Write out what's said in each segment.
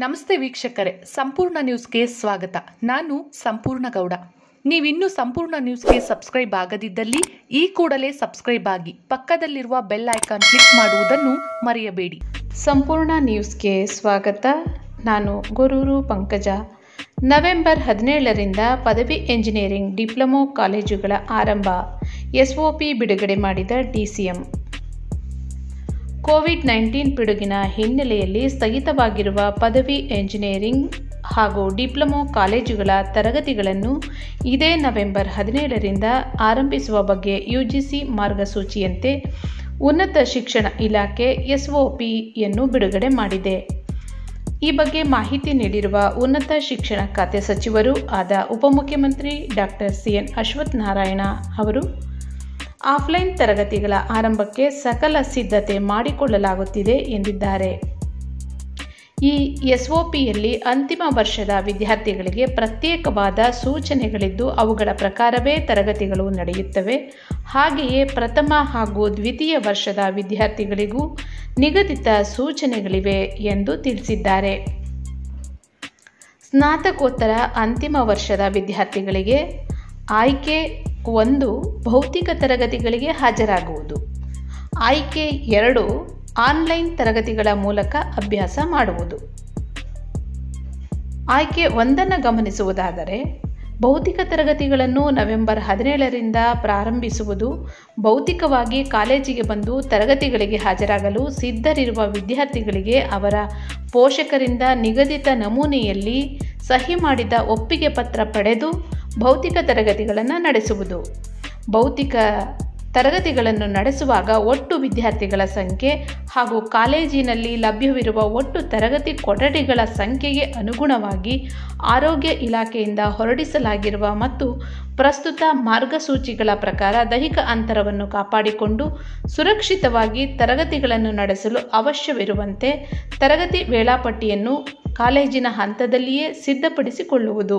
ನಮಸ್ತೆ ವೀಕ್ಷಕರೇ ಸಂಪೂರ್ಣ ನ್ಯೂಸ್ಗೆ ಸ್ವಾಗತ ನಾನು ಸಂಪೂರ್ಣ ಗೌಡ ನೀವಿನ್ನೂ ಸಂಪೂರ್ಣ ನ್ಯೂಸ್ಗೆ ಸಬ್ಸ್ಕ್ರೈಬ್ ಆಗದಿದ್ದಲ್ಲಿ ಈ ಕೂಡಲೇ ಸಬ್ಸ್ಕ್ರೈಬ್ ಆಗಿ ಪಕ್ಕದಲ್ಲಿರುವ ಬೆಲ್ ಐಕಾನ್ ಕ್ಲಿಕ್ ಮಾಡುವುದನ್ನು ಮರೆಯಬೇಡಿ ಸಂಪೂರ್ಣ ನ್ಯೂಸ್ಗೆ ಸ್ವಾಗತ ನಾನು ಗೊರೂರು ಪಂಕಜ ನವೆಂಬರ್ ಹದಿನೇಳರಿಂದ ಪದವಿ ಎಂಜಿನಿಯರಿಂಗ್ ಡಿಪ್ಲೊಮೊ ಕಾಲೇಜುಗಳ ಆರಂಭ ಎಸ್ಒಪಿ ಬಿಡುಗಡೆ ಮಾಡಿದ ಡಿಸಿಎಂ ಕೋವಿಡ್ ನೈನ್ಟೀನ್ ಪಿಡುಗಿನ ಹಿನ್ನೆಲೆಯಲ್ಲಿ ಸ್ಥಗಿತವಾಗಿರುವ ಪದವಿ ಎಂಜಿನಿಯರಿಂಗ್ ಹಾಗೂ ಡಿಪ್ಲೊಮೊ ಕಾಲೇಜುಗಳ ತರಗತಿಗಳನ್ನು ಇದೇ ನವೆಂಬರ್ ಹದಿನೇಳರಿಂದ ಆರಂಭಿಸುವ ಬಗ್ಗೆ ಯುಜಿಸಿ ಮಾರ್ಗಸೂಚಿಯಂತೆ ಉನ್ನತ ಶಿಕ್ಷಣ ಇಲಾಖೆ ಎಸ್ಒಪಿಯನ್ನು ಬಿಡುಗಡೆ ಮಾಡಿದೆ ಈ ಬಗ್ಗೆ ಮಾಹಿತಿ ನೀಡಿರುವ ಉನ್ನತ ಶಿಕ್ಷಣ ಖಾತೆ ಸಚಿವರು ಆದ ಉಪಮುಖ್ಯಮಂತ್ರಿ doctor C N Ashwath Narayana ಅವರು ಆಫ್ಲೈನ್ ತರಗತಿಗಳ ಆರಂಭಕ್ಕೆ ಸಕಲ ಸಿದ್ಧತೆ ಮಾಡಿಕೊಳ್ಳಲಾಗುತ್ತಿದೆ ಎಂದಿದ್ದಾರೆ ಈ ಎಸ್ಒಪಿಯಲ್ಲಿ ಅಂತಿಮ ವರ್ಷದ ವಿದ್ಯಾರ್ಥಿಗಳಿಗೆ ಪ್ರತ್ಯೇಕವಾದ ಸೂಚನೆಗಳಿದ್ದು ಅವುಗಳ ಪ್ರಕಾರವೇ ತರಗತಿಗಳು ನಡೆಯುತ್ತವೆ ಹಾಗೆಯೇ ಪ್ರಥಮ ಹಾಗೂ ದ್ವಿತೀಯ ವರ್ಷದ ವಿದ್ಯಾರ್ಥಿಗಳಿಗೂ ನಿಗದಿತ ಸೂಚನೆಗಳಿವೆ ಎಂದು ತಿಳಿಸಿದ್ದಾರೆ ಸ್ನಾತಕೋತ್ತರ ಅಂತಿಮ ವರ್ಷದ ವಿದ್ಯಾರ್ಥಿಗಳಿಗೆ ಆಯ್ಕೆ ಒಂದು ಭೌತಿಕ ತರಗತಿಗಳಿಗೆ ಹಾಜರಾಗುವುದು ಆಯ್ಕೆ ಎರಡು ಆನ್ಲೈನ್ ತರಗತಿಗಳ ಮೂಲಕ ಅಭ್ಯಾಸ ಮಾಡುವುದು ಆಯ್ಕೆ ಒಂದನ್ನು ಗಮನಿಸುವುದಾದರೆ ಭೌತಿಕ ತರಗತಿಗಳನ್ನು ನವೆಂಬರ್ ಹದಿನೇಳರಿಂದ ಪ್ರಾರಂಭಿಸುವುದು ಭೌತಿಕವಾಗಿ ಕಾಲೇಜಿಗೆ ಬಂದು ತರಗತಿಗಳಿಗೆ ಹಾಜರಾಗಲು ಸಿದ್ಧರಿರುವ ವಿದ್ಯಾರ್ಥಿಗಳಿಗೆ ಅವರ ಪೋಷಕರಿಂದ ನಿಗದಿತ ನಮೂನೆಯಲ್ಲಿ ಸಹಿ ಮಾಡಿದ ಒಪ್ಪಿಗೆ ಪತ್ರ ಪಡೆದು ಭೌತಿಕ ತರಗತಿಗಳನ್ನು ನಡೆಸುವುದು ಭೌತಿಕ ತರಗತಿಗಳನ್ನು ನಡೆಸುವಾಗ ಒಟ್ಟು ವಿದ್ಯಾರ್ಥಿಗಳ ಸಂಖ್ಯೆ ಹಾಗೂ ಕಾಲೇಜಿನಲ್ಲಿ ಲಭ್ಯವಿರುವ ಒಟ್ಟು ತರಗತಿ ಕೊಠಡಿಗಳ ಸಂಖ್ಯೆಗೆ ಅನುಗುಣವಾಗಿ ಆರೋಗ್ಯ ಇಲಾಖೆಯಿಂದ ಹೊರಡಿಸಲಾಗಿರುವ ಮತ್ತು ಪ್ರಸ್ತುತ ಮಾರ್ಗಸೂಚಿಗಳ ಪ್ರಕಾರ ದೈಹಿಕ ಅಂತರವನ್ನು ಕಾಪಾಡಿಕೊಂಡು ಸುರಕ್ಷಿತವಾಗಿ ತರಗತಿಗಳನ್ನು ನಡೆಸಲು ಅವಶ್ಯವಿರುವಂತೆ ತರಗತಿ ವೇಳಾಪಟ್ಟಿಯನ್ನು ಕಾಲೇಜಿನ ಹಂತದಲ್ಲಿಯೇ ಸಿದ್ಧಪಡಿಸಿಕೊಳ್ಳುವುದು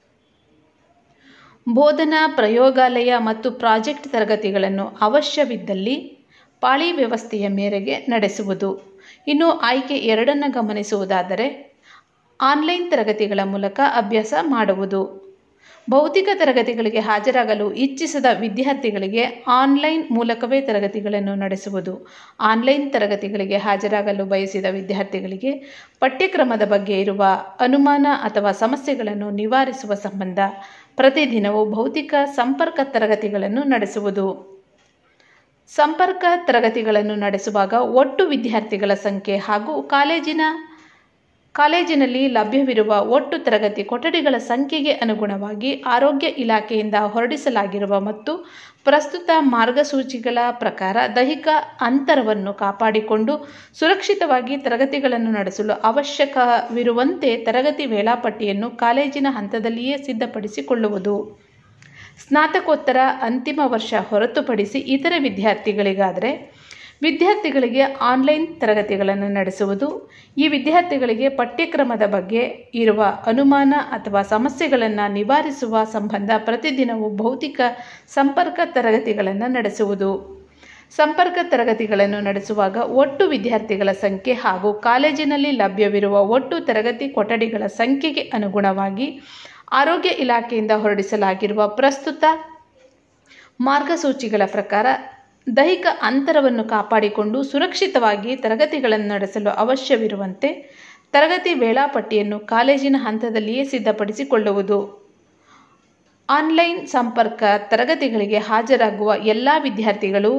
ಬೋಧನಾ ಪ್ರಯೋಗಾಲಯ ಮತ್ತು ಪ್ರಾಜೆಕ್ಟ್ ತರಗತಿಗಳನ್ನು ಅವಶ್ಯವಿದ್ದಲ್ಲಿ ಪಾಳಿ ವ್ಯವಸ್ಥೆಯ ಮೇರೆಗೆ ನಡೆಸುವುದು ಇನ್ನು ಆಯ್ಕೆ ಎರಡನ್ನು ಗಮನಿಸುವುದಾದರೆ ಆನ್ಲೈನ್ ತರಗತಿಗಳ ಮೂಲಕ ಅಭ್ಯಾಸ ಮಾಡುವುದು ಭೌತಿಕ ತರಗತಿಗಳಿಗೆ ಹಾಜರಾಗಲು ಇಚ್ಛಿಸದ ವಿದ್ಯಾರ್ಥಿಗಳಿಗೆ ಆನ್ಲೈನ್ ಮೂಲಕವೇ ತರಗತಿಗಳನ್ನು ನಡೆಸುವುದು ಆನ್ಲೈನ್ ತರಗತಿಗಳಿಗೆ ಹಾಜರಾಗಲು ಬಯಸಿದ ವಿದ್ಯಾರ್ಥಿಗಳಿಗೆ ಪಠ್ಯಕ್ರಮದ ಬಗ್ಗೆ ಇರುವ ಅನುಮಾನ ಅಥವಾ ಸಮಸ್ಯೆಗಳನ್ನು ನಿವಾರಿಸುವ ಸಂಬಂಧ ಪ್ರತಿದಿನವೂ ಭೌತಿಕ ಸಂಪರ್ಕ ತರಗತಿಗಳನ್ನು ನಡೆಸುವುದು ಸಂಪರ್ಕ ತರಗತಿಗಳನ್ನು ನಡೆಸುವಾಗ ಒಟ್ಟು ವಿದ್ಯಾರ್ಥಿಗಳ ಸಂಖ್ಯೆ ಹಾಗೂ ಕಾಲೇಜಿನ ಕಾಲೇಜಿನಲ್ಲಿ ಲಭ್ಯವಿರುವ ಒಟ್ಟು ತರಗತಿ ಕೊಠಡಿಗಳ ಸಂಖ್ಯೆಗೆ ಅನುಗುಣವಾಗಿ ಆರೋಗ್ಯ ಇಲಾಖೆಯಿಂದ ಹೊರಡಿಸಲಾಗಿರುವ ಮತ್ತು ಪ್ರಸ್ತುತ ಮಾರ್ಗಸೂಚಿಗಳ ಪ್ರಕಾರ ದೈಹಿಕ ಅಂತರವನ್ನು ಕಾಪಾಡಿಕೊಂಡು ಸುರಕ್ಷಿತವಾಗಿ ತರಗತಿಗಳನ್ನು ನಡೆಸಲು ಅವಶ್ಯಕವಿರುವಂತೆ ತರಗತಿ ವೇಳಾಪಟ್ಟಿಯನ್ನು ಕಾಲೇಜಿನ ಹಂತದಲ್ಲಿಯೇ ಸಿದ್ಧಪಡಿಸಿಕೊಳ್ಳುವುದು ಸ್ನಾತಕೋತ್ತರ ಅಂತಿಮ ವರ್ಷ ಹೊರತುಪಡಿಸಿ ಇತರೆ ವಿದ್ಯಾರ್ಥಿಗಳಿಗಾದರೆ ವಿದ್ಯಾರ್ಥಿಗಳಿಗೆ ಆನ್ಲೈನ್ ತರಗತಿಗಳನ್ನು ನಡೆಸುವುದು ಈ ವಿದ್ಯಾರ್ಥಿಗಳಿಗೆ ಪಠ್ಯಕ್ರಮದ ಬಗ್ಗೆ ಇರುವ ಅನುಮಾನ ಅಥವಾ ಸಮಸ್ಯೆಗಳನ್ನು ನಿವಾರಿಸುವ ಸಂಬಂಧ ಪ್ರತಿದಿನವೂ ಭೌತಿಕ ಸಂಪರ್ಕ ತರಗತಿಗಳನ್ನು ನಡೆಸುವುದು ಸಂಪರ್ಕ ತರಗತಿಗಳನ್ನು ನಡೆಸುವಾಗ ಒಟ್ಟು ವಿದ್ಯಾರ್ಥಿಗಳ ಸಂಖ್ಯೆ ಹಾಗೂ ಕಾಲೇಜಿನಲ್ಲಿ ಲಭ್ಯವಿರುವ ಒಟ್ಟು ತರಗತಿ ಕೊಠಡಿಗಳ ಸಂಖ್ಯೆಗೆ ಅನುಗುಣವಾಗಿ ಆರೋಗ್ಯ ಇಲಾಖೆಯಿಂದ ಹೊರಡಿಸಲಾಗಿರುವ ಪ್ರಸ್ತುತ ಮಾರ್ಗಸೂಚಿಗಳ ಪ್ರಕಾರ ದೈಹಿಕ ಅಂತರವನ್ನು ಕಾಪಾಡಿಕೊಂಡು ಸುರಕ್ಷಿತವಾಗಿ ತರಗತಿಗಳನ್ನು ನಡೆಸಲು ಅವಶ್ಯವಿರುವಂತೆ ತರಗತಿ ವೇಳಾಪಟ್ಟಿಯನ್ನು ಕಾಲೇಜಿನ ಹಂತದಲ್ಲಿಯೇ ಸಿದ್ಧಪಡಿಸಿಕೊಳ್ಳುವುದು ಆನ್ಲೈನ್ ಸಂಪರ್ಕ ತರಗತಿಗಳಿಗೆ ಹಾಜರಾಗುವ ಎಲ್ಲ ವಿದ್ಯಾರ್ಥಿಗಳು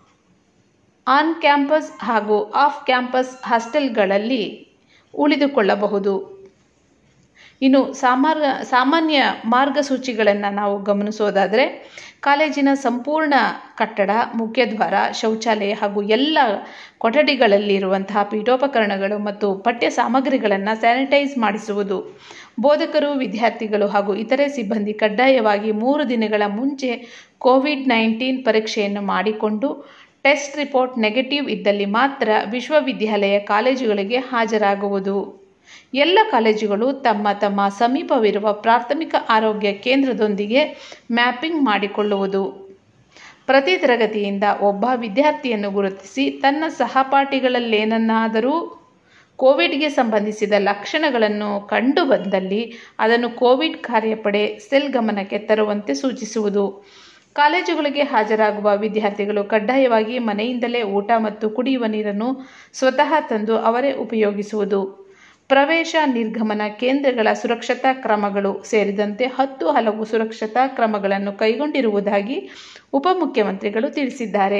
ಆನ್ ಕ್ಯಾಂಪಸ್ ಹಾಗೂ ಆಫ್ ಕ್ಯಾಂಪಸ್ ಹಾಸ್ಟೆಲ್ಗಳಲ್ಲಿ ಉಳಿದುಕೊಳ್ಳಬಹುದು ಇನ್ನು ಸಾಮಾರ್ ಸಾಮಾನ್ಯ ಮಾರ್ಗಸೂಚಿಗಳನ್ನು ನಾವು ಗಮನಿಸೋದಾದರೆ ಕಾಲೇಜಿನ ಸಂಪೂರ್ಣ ಕಟ್ಟಡ ಮುಖ್ಯದ್ವಾರ ಶೌಚಾಲಯ ಹಾಗೂ ಎಲ್ಲ ಕೊಠಡಿಗಳಲ್ಲಿರುವಂತಹ ಪೀಠೋಪಕರಣಗಳು ಮತ್ತು ಪಠ್ಯ ಸಾಮಗ್ರಿಗಳನ್ನು ಸ್ಯಾನಿಟೈಸ್ ಮಾಡಿಸುವುದು ಬೋಧಕರು ವಿದ್ಯಾರ್ಥಿಗಳು ಹಾಗೂ ಇತರೆ ಸಿಬ್ಬಂದಿ ಕಡ್ಡಾಯವಾಗಿ ಮೂರು ದಿನಗಳ ಮುಂಚೆ ಕೋವಿಡ್ ನೈನ್ಟೀನ್ ಪರೀಕ್ಷೆಯನ್ನು ಮಾಡಿಕೊಂಡು ಟೆಸ್ಟ್ ರಿಪೋರ್ಟ್ ನೆಗೆಟಿವ್ ಇದ್ದಲ್ಲಿ ಮಾತ್ರ ವಿಶ್ವವಿದ್ಯಾಲಯ ಕಾಲೇಜುಗಳಿಗೆ ಹಾಜರಾಗುವುದು ಎಲ್ಲ ಕಾಲೇಜುಗಳು ತಮ್ಮ ತಮ್ಮ ಸಮೀಪವಿರುವ ಪ್ರಾಥಮಿಕ ಆರೋಗ್ಯ ಕೇಂದ್ರದೊಂದಿಗೆ ಮ್ಯಾಪಿಂಗ್ ಮಾಡಿಕೊಳ್ಳುವುದು ಪ್ರತಿ ತರಗತಿಯಿಂದ ಒಬ್ಬ ವಿದ್ಯಾರ್ಥಿಯನ್ನು ಗುರುತಿಸಿ ತನ್ನ ಸಹಪಾಠಿಗಳಲ್ಲೇನನ್ನಾದರೂ ಕೋವಿಡ್ಗೆ ಸಂಬಂಧಿಸಿದ ಲಕ್ಷಣಗಳನ್ನು ಕಂಡುಬಂದಲ್ಲಿ ಅದನ್ನು ಕೋವಿಡ್ ಕಾರ್ಯಪಡೆ ಸೆಲ್ ಗಮನಕ್ಕೆ ತರುವಂತೆ ಸೂಚಿಸುವುದು ಕಾಲೇಜುಗಳಿಗೆ ಹಾಜರಾಗುವ ವಿದ್ಯಾರ್ಥಿಗಳು ಕಡ್ಡಾಯವಾಗಿ ಮನೆಯಿಂದಲೇ ಊಟ ಮತ್ತು ಕುಡಿಯುವ ನೀರನ್ನು ಸ್ವತಃ ತಂದು ಅವರೇ ಉಪಯೋಗಿಸುವುದು ಪ್ರವೇಶ ನಿರ್ಗಮನ ಕೇಂದ್ರಗಳ ಸುರಕ್ಷತಾ ಕ್ರಮಗಳು ಸೇರಿದಂತೆ ಹತ್ತು ಹಲವು ಸುರಕ್ಷತಾ ಕ್ರಮಗಳನ್ನು ಕೈಗೊಂಡಿರುವುದಾಗಿ ಉಪಮುಖ್ಯಮಂತ್ರಿಗಳು ತಿಳಿಸಿದ್ದಾರೆ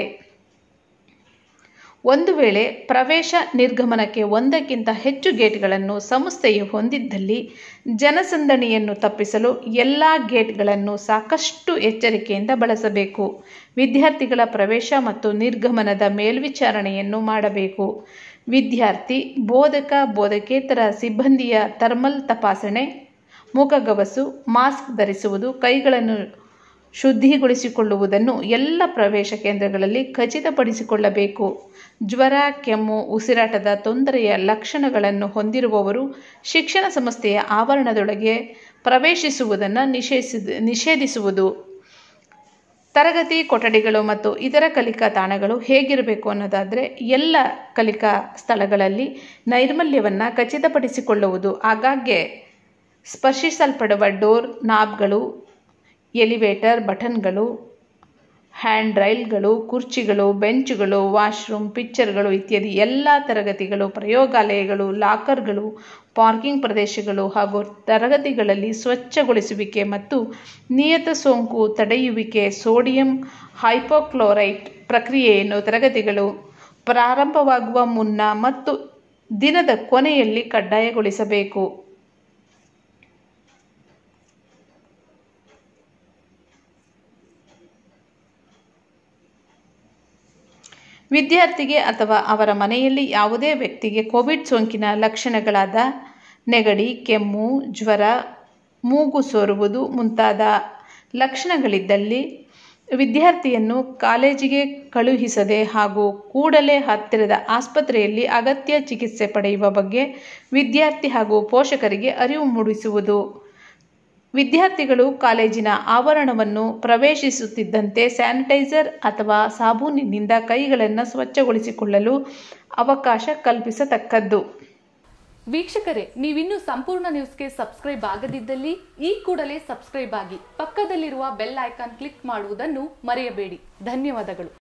ಒಂದು ವೇಳೆ ಪ್ರವೇಶ ನಿರ್ಗಮನಕ್ಕೆ ಒಂದಕ್ಕಿಂತ ಹೆಚ್ಚು ಗೇಟ್ಗಳನ್ನು ಸಂಸ್ಥೆಯು ಹೊಂದಿದ್ದಲ್ಲಿ ಜನಸಂದಣಿಯನ್ನು ತಪ್ಪಿಸಲು ಎಲ್ಲ ಗೇಟ್ಗಳನ್ನು ಸಾಕಷ್ಟು ಎಚ್ಚರಿಕೆಯಿಂದ ಬಳಸಬೇಕು ವಿದ್ಯಾರ್ಥಿಗಳ ಪ್ರವೇಶ ಮತ್ತು ನಿರ್ಗಮನದ ಮೇಲ್ವಿಚಾರಣೆಯನ್ನು ಮಾಡಬೇಕು ವಿದ್ಯಾರ್ಥಿ ಬೋಧಕ ಬೋಧಕೇತರ ಸಿಬ್ಬಂದಿಯ ಥರ್ಮಲ್ ತಪಾಸಣೆ ಮುಖಗವಸು ಮಾಸ್ಕ್ ಧರಿಸುವುದು ಕೈಗಳನ್ನು ಶುದ್ಧಿಗೊಳಿಸಿಕೊಳ್ಳುವುದನ್ನು ಎಲ್ಲ ಪ್ರವೇಶ ಕೇಂದ್ರಗಳಲ್ಲಿ ಖಚಿತಪಡಿಸಿಕೊಳ್ಳಬೇಕು ಜ್ವರ ಕೆಮ್ಮು ಉಸಿರಾಟದ ತೊಂದರೆಯ ಲಕ್ಷಣಗಳನ್ನು ಹೊಂದಿರುವವರು ಶಿಕ್ಷಣ ಸಂಸ್ಥೆಯ ಆವರಣದೊಳಗೆ ಪ್ರವೇಶಿಸುವುದನ್ನು ನಿಷೇಧಿಸಿ ನಿಷೇಧಿಸುವುದು ತರಗತಿ ಕೊಠಡಿಗಳು ಮತ್ತು ಇತರ ಕಲಿಕಾ ತಾಣಗಳು ಹೇಗಿರಬೇಕು ಅನ್ನೋದಾದರೆ ಎಲ್ಲ ಕಲಿಕಾ ಸ್ಥಳಗಳಲ್ಲಿ ನೈರ್ಮಲ್ಯವನ್ನು ಖಚಿತಪಡಿಸಿಕೊಳ್ಳುವುದು ಆಗಾಗ್ಗೆ ಸ್ಪರ್ಶಿಸಲ್ಪಡುವ ಡೋರ್ ನಾಬ್ಗಳು ಎಲಿವೇಟರ್ ಬಟನ್ಗಳು ಹ್ಯಾಂಡ್ ರೈಲ್ಗಳು ಕುರ್ಚಿಗಳು ಬೆಂಚುಗಳು ವಾಶ್ರೂಮ್ ಪಿಕ್ಚರ್ಗಳು ಇತ್ಯಾದಿ ಎಲ್ಲ ತರಗತಿಗಳು ಪ್ರಯೋಗಾಲಯಗಳು ಲಾಕರ್ಗಳು ಪಾರ್ಕಿಂಗ್ ಪ್ರದೇಶಗಳು ಹಾಗೂ ತರಗತಿಗಳಲ್ಲಿ ಸ್ವಚ್ಛಗೊಳಿಸುವಿಕೆ ಮತ್ತು ನಿಯತ ಸೋಂಕು ತಡೆಯುವಿಕೆ ಸೋಡಿಯಂ ಹೈಪೋಕ್ಲೋರೈಟ್ ಪ್ರಕ್ರಿಯೆಯನ್ನು ತರಗತಿಗಳು ಪ್ರಾರಂಭವಾಗುವ ಮುನ್ನ ಮತ್ತು ದಿನದ ಕೊನೆಯಲ್ಲಿ ಕಡ್ಡಾಯಗೊಳಿಸಬೇಕು ವಿದ್ಯಾರ್ಥಿಗೆ ಅಥವಾ ಅವರ ಮನೆಯಲ್ಲಿ ಯಾವುದೇ ವ್ಯಕ್ತಿಗೆ ಕೋವಿಡ್ ಸೋಂಕಿನ ಲಕ್ಷಣಗಳಾದ ನೆಗಡಿ ಕೆಮ್ಮು ಜ್ವರ ಮೂಗು ಸೋರುವುದು ಮುಂತಾದ ಲಕ್ಷಣಗಳಿದ್ದಲ್ಲಿ ವಿದ್ಯಾರ್ಥಿಯನ್ನು ಕಾಲೇಜಿಗೆ ಕಳುಹಿಸದೆ ಹಾಗೂ ಕೂಡಲೇ ಹತ್ತಿರದ ಆಸ್ಪತ್ರೆಯಲ್ಲಿ ಅಗತ್ಯ ಚಿಕಿತ್ಸೆ ಪಡೆಯುವ ಬಗ್ಗೆ ವಿದ್ಯಾರ್ಥಿ ಹಾಗೂ ಪೋಷಕರಿಗೆ ಅರಿವು ಮೂಡಿಸುವುದು ವಿದ್ಯಾರ್ಥಿಗಳು ಕಾಲೇಜಿನ ಆವರಣವನ್ನು ಪ್ರವೇಶಿಸುತ್ತಿದ್ದಂತೆ ಸ್ಯಾನಿಟೈಸರ್ ಅಥವಾ ಸಾಬೂನಿನಿಂದ ಕೈಗಳನ್ನು ಸ್ವಚ್ಛಗೊಳಿಸಿಕೊಳ್ಳಲು ಅವಕಾಶ ಕಲ್ಪಿಸತಕ್ಕದ್ದು ವೀಕ್ಷಕರೇ ನೀವಿನ್ನೂ ಸಂಪೂರ್ಣ ನ್ಯೂಸ್ಗೆ ಸಬ್ಸ್ಕ್ರೈಬ್ ಆಗದಿದ್ದಲ್ಲಿ ಈ ಕೂಡಲೇ ಸಬ್ಸ್ಕ್ರೈಬ್ ಆಗಿ ಪಕ್ಕದಲ್ಲಿರುವ ಬೆಲ್ ಐಕಾನ್ ಕ್ಲಿಕ್ ಮಾಡುವುದನ್ನು ಮರೆಯಬೇಡಿ ಧನ್ಯವಾದಗಳು